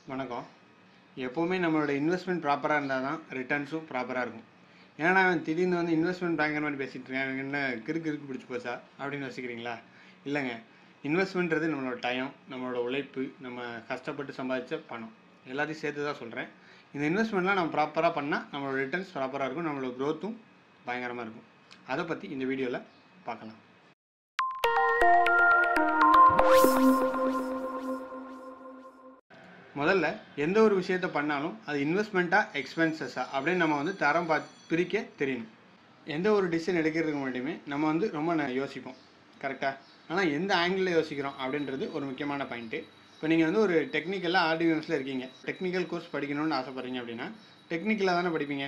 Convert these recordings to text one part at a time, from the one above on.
வணக்கம் எப்போவுமே நம்மளோட இன்வெஸ்ட்மெண்ட் ப்ராப்பராக இருந்தால் தான் ரிட்டர்ன்ஸும் ப்ராப்பராக இருக்கும் ஏன்னா அவன் திடீர்னு வந்து இன்வெஸ்ட்மெண்ட் பேங்கர் மாதிரி பேசிட்டு இருக்கேன் அவன் என்ன கிறுக்கு கிறுக்கு பிடிச்சி போச்சா அப்படின்னு யோசிக்கிறீங்களா இல்லைங்க இன்வெஸ்ட்மெண்ட்றது நம்மளோட டைம் நம்மளோட உழைப்பு நம்ம கஷ்டப்பட்டு சம்பாதிச்ச பணம் எல்லாத்தையும் சேர்த்து தான் சொல்கிறேன் இந்த இன்வெஸ்ட்மெண்ட்லாம் நம்ம ப்ராப்பராக பண்ணால் நம்மளோட ரிட்டர்ன்ஸ் ப்ராப்பராக இருக்கும் நம்மளோட க்ரோத்தும் பயங்கரமாக இருக்கும் அதை பற்றி இந்த வீடியோவில் பார்க்கலாம் முதல்ல எந்த ஒரு விஷயத்த பண்ணாலும் அது இன்வெஸ்ட்மெண்ட்டாக எக்ஸ்பென்சஸா அப்படின்னு நம்ம வந்து தரம் பா பிரிக்க தெரியணும் எந்த ஒரு டிசிஷன் எடுக்கிறதுக்கு முன்னாடியுமே நம்ம வந்து ரொம்ப ந- யோசிப்போம் கரெக்டாக ஆனால் எந்த ஆங்கிளில் யோசிக்கிறோம் அப்படின்றது ஒரு முக்கியமான பாயிண்ட்டு இப்போ நீங்கள் வந்து ஒரு டெக்னிக்கலாக ஆர்டிவிஎம்ஸில் இருக்கீங்க டெக்னிக்கல் கோர்ஸ் படிக்கணும்னு ஆசைப்பட்றீங்க அப்படின்னா டெக்னிக்கலாக தானே படிப்பீங்க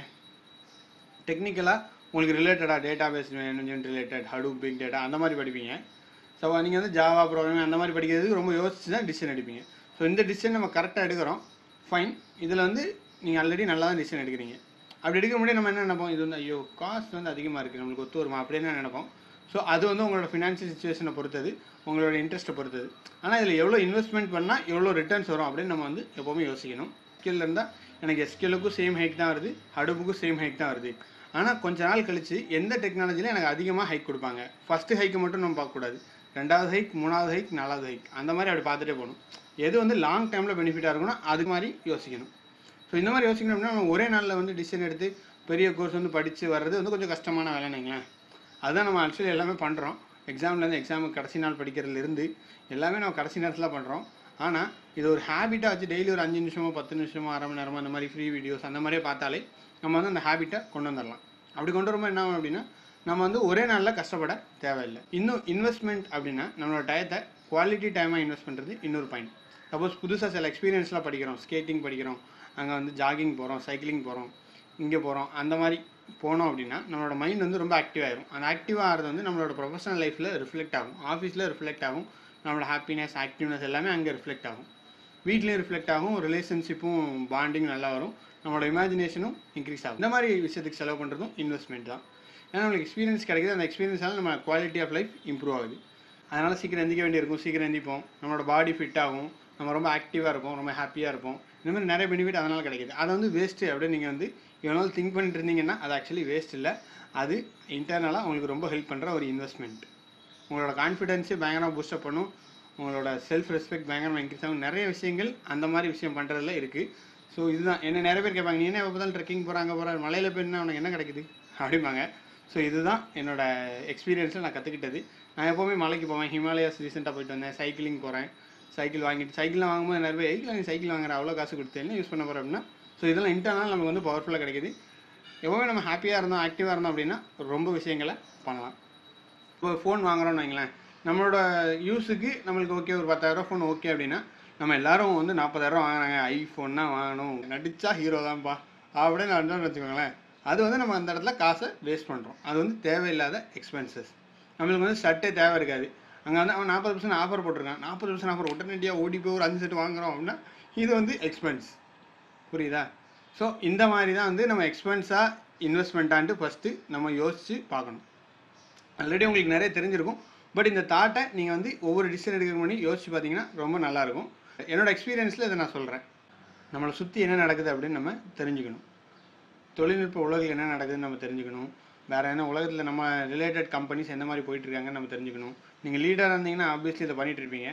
டெக்னிக்கலாக உங்களுக்கு ரிலேட்டடாக database management related Hadoop big data அந்த மாதிரி படிப்பீங்க ஸோ நீங்கள் வந்து ஜாவா ப்ரோக்ராமிங் அந்த மாதிரி படிக்கிறதுக்கு ரொம்ப யோசிச்சு தான் டிசிஷன் எடுப்பீங்க ஸோ இந்த டிசிஷன் நம்ம கரெக்டாக எடுக்கிறோம் ஃபைன் இதில் வந்து நீங்கள் ஆல்ரெடி நல்லா தான் டிசிஷன் எடுக்கிறீங்க அப்படி எடுக்க முடியாது நம்ம என்ன நினைப்போம் இது வந்து ஐயோ காஸ்ட் வந்து அதிகமாக இருக்குது நம்மளுக்கு ஒத்து வருமா அப்படின்னு நினைப்போம் ஸோ அது வந்து உங்களோட ஃபினான்ஷியல் சுச்சுவேஷனை பொறுத்தது உங்களோட இன்ட்ரெஸ்ட்டை பொறுத்தது ஆனால் இதில் எவ்வளோ இன்வெஸ்ட்மெண்ட் பண்ணால் எவ்வளோ ரிட்டர்ன்ஸ் வரும் அப்படின்னு நம்ம வந்து எப்போவுமே யோசிக்கணும் ஸ்கில் இருந்தால் எனக்கு எஸ்கிலுக்கும் சேம் ஹைக் தான் வருது ஹடுப்புக்கும் சேம் ஹைக் தான் வருது ஆனால் கொஞ்ச நாள் கழிச்சு எந்த டெக்னாலஜியில் எனக்கு அதிகமாக ஹைக் கொடுப்பாங்க ஃபஸ்ட்டு ஹைக்கை மட்டும் நம்ம பார்க்கக்கூடாது ரெண்டாவது ஹைக் மூணாவது ஹைக் நாலாவது ஹைக் அந்த மாதிரி அப்படி பார்த்துட்டே போகணும் எது வந்து லாங் டைமில் பெனிஃபிட்டாக இருக்கும்னா அது மாதிரி யோசிக்கணும் ஸோ இந்த மாதிரி யோசிக்கணும் அப்படின்னா நம்ம ஒரே நாளில் வந்து டிசிஷன் எடுத்து பெரிய கோர்ஸ் வந்து படித்து வர்றது வந்து கொஞ்சம் கஷ்டமான வேலைனுங்களேன் அதுதான் நம்ம ஆக்சுவலி எல்லாமே பண்ணுறோம் எக்ஸாம்லேருந்து எக்ஸாமுக்கு கடைசி நாள் படிக்கிறதுலேருந்து எல்லாமே நம்ம கடைசி நேரத்தில் பண்ணுறோம் ஆனால் இது ஒரு ஹேபிட்டாக வச்சு டெய்லி ஒரு அஞ்சு நிமிஷமோ பத்து நிமிஷமோ அரை மணி நேரமோ அந்த மாதிரி ஃப்ரீ வீடியோஸ் அந்த மாதிரியே பார்த்தாலே நம்ம வந்து அந்த ஹேபிட்டை கொண்டு வந்துடலாம் அப்படி கொண்டு வரும்போது என்ன ஆகும் அப்படின்னா நம்ம வந்து ஒரே நாளில் கஷ்டப்பட தேவையில்லை இன்னும் இன்வெஸ்ட்மெண்ட் அப்படின்னா நம்மளோட டயத்தை குவாலிட்டி டைமாக இன்வெஸ்ட் பண்ணுறது இன்னொரு பாயிண்ட் சப்போஸ் புதுசாக சில எக்ஸ்பீரியன்ஸ்லாம் படிக்கிறோம் ஸ்கேட்டிங் படிக்கிறோம் அங்கே வந்து ஜாகிங் போகிறோம் சைக்கிளிங் போகிறோம் இங்கே போகிறோம் அந்த மாதிரி போனோம் அப்படின்னா நம்மளோட மைண்ட் வந்து ரொம்ப ஆக்டிவ் ஆயிரும் அந்த ஆக்டிவ் ஆகிறது வந்து நம்மளோட ப்ரொஃபஷனல் லைஃப்பில் ரிஃப்ளெக்ட் ஆகும் ஆஃபீஸில் ரிஃப்ளெக்ட் ஆகும் நம்மளோட ஹாப்பினஸ் ஆக்டிவ்னஸ் எல்லாமே அங்கே ரிஃப்ளெக்ட் ஆகும் வீட்லேயும் ரிஃப்ளெக்ட் ஆகும் ரிலேஷன்ஷிப்பும் பாண்டிங் நல்லா வரும் நம்மளோட இமேஜினேஷனும் இன்க்ரீஸ் ஆகும் இந்த மாதிரி விஷயத்துக்கு செலவு பண்ணுறதும் இன்வெஸ்ட்மெண்ட் தான் ஏன்னா நம்மளுக்கு எக்ஸ்பீரியன்ஸ் கிடைக்குது அந்த எக்ஸ்பீரியன்ஸால நம்ம குவாலிட்டி ஆஃப் லைஃப் இம்ப்ரூவ் ஆகுது அதனால் சீக்கிரம் எந்திக்க வேண்டியிருக்கும் சீக்கிரம் எந்திப்போம் நம்மளோட பாடி ஃபிட் ஆகும் நம்ம ரொம்ப ஆக்டிவாக இருப்போம் ரொம்ப ஹாப்பியாக இருப்போம் இந்த மாதிரி நிறைய பெனிஃபிட் அதனால் கிடைக்குது அதை வந்து வேஸ்ட்டு அப்படின்னு நீங்கள் வந்து எவ்வளோ திங்க் பண்ணிட்டு இருந்தீங்கன்னா அது ஆக்சுவலி வேஸ்ட் இல்லை அது இன்டர்னலாக உங்களுக்கு ரொம்ப ஹெல்ப் பண்ணுற ஒரு இன்வெஸ்ட்மெண்ட் உங்களோட கான்ஃபிடென்ஸு பயங்கரமாக பூஸ்டப் பண்ணும் உங்களோட செல்ஃப் ரெஸ்பெக்ட் பயங்கரமாக இன்க்ரீஸ் ஆகும் நிறைய விஷயங்கள் அந்த மாதிரி விஷயம் பண்ணுறதுல இருக்குது ஸோ இதுதான் என்ன நிறைய பேர் கேட்பாங்க நீ என்ன எப்போ தான் ட்ரெக்கிங் போகிறாங்க போகிற மலையில் போய் என்ன உனக்கு என்ன கிடைக்குது அப்படிம்பாங்க ஸோ இதுதான் என்னோட எக்ஸ்பீரியன்ஸில் நான் கற்றுக்கிட்டது நான் எப்போவுமே மலைக்கு போவேன் ஹிமாலயாஸ் ரீசெண்டாக போயிட்டு வந்தேன் சைக்கிளிங் போகிறேன் சைக்கிள் வாங்கிட்டு சைக்கிள்லாம் வாங்கும்போது நிறைய பேர் எதுக்கு நீ சைக்கிள் வாங்குற அவ்வளோ காசு கொடுத்து என்ன யூஸ் பண்ண போகிறோம் அப்படின்னா ஸோ இதெல்லாம் இன்டர்னல் நமக்கு வந்து பவர்ஃபுல்லாக கிடைக்குது எப்போவுமே நம்ம ஹாப்பியாக இருந்தோம் ஆக்டிவாக இருந்தோம் அப்படின்னா ரொம்ப விஷயங்களை பண்ணலாம் இப்போ ஃபோன் வாங்குறோம்னு வைங்களேன் நம்மளோட யூஸுக்கு நம்மளுக்கு ஓகே ஒரு பத்தாயிரம் ஃபோன் ஓகே அப்படின்னா நம்ம எல்லாரும் வந்து நாற்பதாயிரம் வாங்குறாங்க ஐஃபோன் தான் வாங்கணும் நடிச்சா ஹீரோ தான்ப்பா அப்படின்னு நடந்தோம்னு வச்சுக்கோங்களேன் அது வந்து நம்ம அந்த இடத்துல காசை வேஸ்ட் பண்ணுறோம் அது வந்து தேவையில்லாத எக்ஸ்பென்சஸ் நம்மளுக்கு வந்து ஷர்ட்டே தேவை இருக்காது அங்கே வந்து அவன் நாற்பது பர்சன்ட் ஆஃபர் போட்டிருக்கான் நாற்பது பர்சன்ட் ஆஃபர் உடனடியாக ஓடி போய் ஒரு அஞ்சு செட் வாங்குறோம் அப்படின்னா இது வந்து எக்ஸ்பென்ஸ் புரியுதா ஸோ இந்த மாதிரி தான் வந்து நம்ம எக்ஸ்பென்ஸாக இன்வெஸ்ட்மெண்ட்டான்ட்டு ஃபஸ்ட்டு நம்ம யோசித்து பார்க்கணும் ஆல்ரெடி உங்களுக்கு நிறைய தெரிஞ்சிருக்கும் பட் இந்த தாட்டை நீங்கள் வந்து ஒவ்வொரு டிசிஷன் எடுக்க முன்னாடி யோசிச்சு பார்த்தீங்கன்னா ரொம்ப நல்லாயிருக்கும் என்னோட எக்ஸ்பீரியன்ஸில் இதை நான் சொல்கிறேன் நம்மளை சுற்றி என்ன நடக்குது அப்படின்னு நம்ம தெரிஞ்சுக்கணும் தொழில்நுட்ப உலகில் என்ன நடக்குதுன்னு நம்ம தெரிஞ்சுக்கணும் வேறு என்ன உலகத்தில் நம்ம ரிலேட்டட் கம்பெனிஸ் எந்த மாதிரி போயிட்டு இருக்காங்கன்னு நம்ம தெரிஞ்சுக்கணும் நீங்கள் லீடராக இருந்தீங்கன்னா ஆப்வியஸ்லி இதை பண்ணிட்டு இருப்பீங்க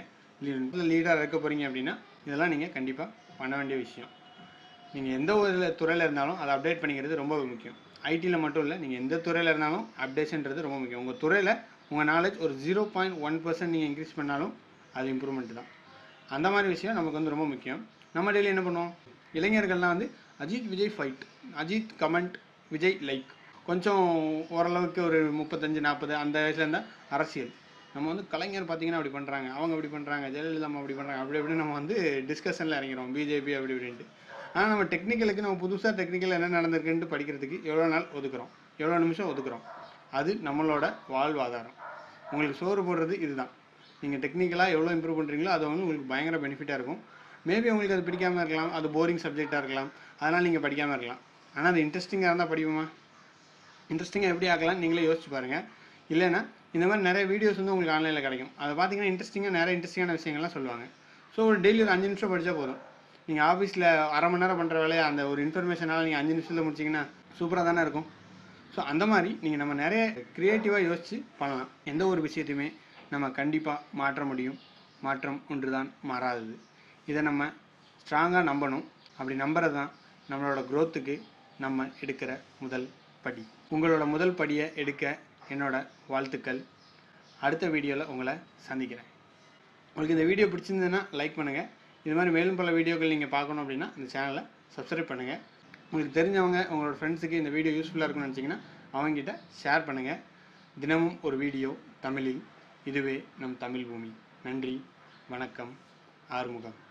லீடராக இருக்க போகிறீங்க அப்படின்னா இதெல்லாம் நீங்கள் கண்டிப்பாக பண்ண வேண்டிய விஷயம் நீங்கள் எந்த ஒரு துறையில் இருந்தாலும் அதை அப்டேட் பண்ணிக்கிறது ரொம்ப முக்கியம் ஐடியில் மட்டும் இல்லை நீங்கள் எந்த துறையில் இருந்தாலும் அப்டேஷன்றது ரொம்ப முக்கியம் உங்கள் துறையில் உங்கள் நாலேஜ் ஒரு ஜீரோ பாயிண்ட் ஒன் பர்சன்ட் நீங்கள் இன்க்ரீஸ் பண்ணாலும் அது இம்ப்ரூவ்மெண்ட் தான் அந்த மாதிரி விஷயம் நமக்கு வந்து ரொம்ப முக்கியம் நம்ம டெய்லி என்ன பண்ணுவோம் இளைஞர்கள்லாம் வந்து Ajith Vijay fight Ajith comment Vijay like கொஞ்சம் ஓரளவுக்கு ஒரு முப்பத்தஞ்சு நாற்பது அந்த வயசுல இருந்தால் அரசியல் நம்ம வந்து கலைஞர் பார்த்தீங்கன்னா அப்படி பண்ணுறாங்க அவங்க அப்படி பண்ணுறாங்க ஜெயலலிதா அம்மா அப்படி பண்ணுறாங்க அப்படி இப்படின்னு நம்ம வந்து டிஸ்கஷனில் இறங்கிறோம் பிஜேபி அப்படி இப்படின்ட்டு ஆனால் நம்ம டெக்னிக்கலுக்கு நம்ம புதுசாக டெக்னிக்கல் என்ன நடந்திருக்குன்ட்டு படிக்கிறதுக்கு எவ்வளோ நாள் ஒதுக்குறோம் எவ்வளோ நிமிஷம் ஒதுக்குறோம் அது நம்மளோட வாழ்வாதாரம் உங்களுக்கு சோறு போடுறது இதுதான் நீங்கள் டெக்னிக்கலாக எவ்வளோ இம்ப்ரூவ் பண்ணுறீங்களோ அது வந்து உங்களுக்கு பயங்கர பெனிஃபிட்டாக இருக்கும் மேபி உங்களுக்கு அது பிடிக்காம இருக்கலாம் அது போரிங் சப்ஜெக்டாக இருக்கலாம் அதனால் நீங்கள் படிக்காமல் இருக்கலாம் ஆனால் அது இன்ட்ரெஸ்டிங்காக இருந்தால் படிப்போமா இன்ட்ரெஸ்டிங்காக எப்படி ஆக்கலாம் நீங்களே யோசிச்சு பாருங்கள் இல்லைன்னா இந்த மாதிரி நிறைய வீடியோஸ் வந்து உங்களுக்கு ஆன்லைனில் கிடைக்கும் அதை பார்த்தீங்கன்னா இன்ட்ரெஸ்டிங்காக நிறைய இன்ட்ரெஸ்டிங்கான விஷயங்கள்லாம் சொல்லுவாங்க ஸோ ஒரு டெய்லி ஒரு அஞ்சு நிமிஷம் படித்தா போதும் நீங்கள் ஆஃபீஸில் அரை மணி நேரம் பண்ணுற வேலையை அந்த ஒரு இன்ஃபர்மேஷனால் நீங்கள் அஞ்சு நிமிஷத்தில் முடிச்சிங்கன்னா சூப்பராக தானே இருக்கும் ஸோ அந்த மாதிரி நீங்கள் நம்ம நிறைய க்ரியேட்டிவாக யோசித்து பண்ணலாம் எந்த ஒரு விஷயத்தையுமே நம்ம கண்டிப்பாக மாற்ற முடியும் மாற்றம் ஒன்று தான் மாறாதது இதை நம்ம ஸ்ட்ராங்காக நம்பணும் அப்படி நம்புறது தான் நம்மளோட growth-க்கு நம்ம எடுக்கிற முதல் படி உங்களோட முதல் படியை எடுக்க என்னோட வாழ்த்துக்கள் அடுத்த வீடியோவில் உங்களை சந்திக்கிறேன் உங்களுக்கு இந்த வீடியோ பிடிச்சிருந்ததுன்னா லைக் பண்ணுங்கள் இது மாதிரி மேலும் பல வீடியோக்கள் நீங்கள் பார்க்கணும் அப்படின்னா இந்த சேனலை சப்ஸ்கிரைப் பண்ணுங்கள் உங்களுக்கு தெரிஞ்சவங்க உங்களோட ஃப்ரெண்ட்ஸுக்கு இந்த வீடியோ யூஸ்ஃபுல்லாக இருக்கும்னு நினச்சிங்கன்னா அவங்ககிட்ட ஷேர் பண்ணுங்கள் தினமும் ஒரு வீடியோ தமிழில் இதுவே நம் தமிழ் பூமி நன்றி வணக்கம் ஆறுமுகம்